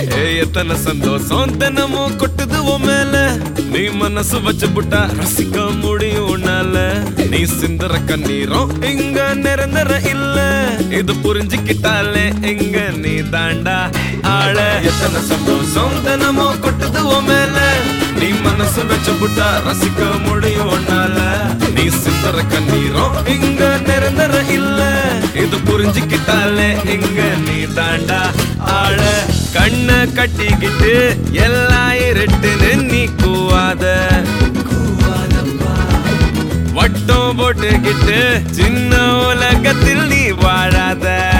ஏய், எத்தனை சந்தோஷம் தினமும் கொட்டுது உன் மேல நீ மனசு வச்சு புட்டா ரசிக்க முடியும் உன்னால நீ சிந்துற கண்ணீரும் இங்க நிரந்தர இல்ல இது புரிஞ்சுக்கிட்டாலே இங்க நீ தாண்டா ஆள எத்தனை சந்தோஷம் தினமும் கொட்டுது உன் மேல நீ மனசு வச்சு புட்டா ரசிக்க முடியும் உன்னால நீ சிந்துற கண்ணீரும் இங்க நிரந்தர இல்ல இது புரிஞ்சுக்கிட்டாலே இங்க நீ தாண்டா ஆள கண்ண கட்டிக்கிட்டு எல்லாம் இருட்டுன்னு நீ கூவாத வட்டம் போட்டுக்கிட்டு சின்ன உலகத்தில் நீ வாழாத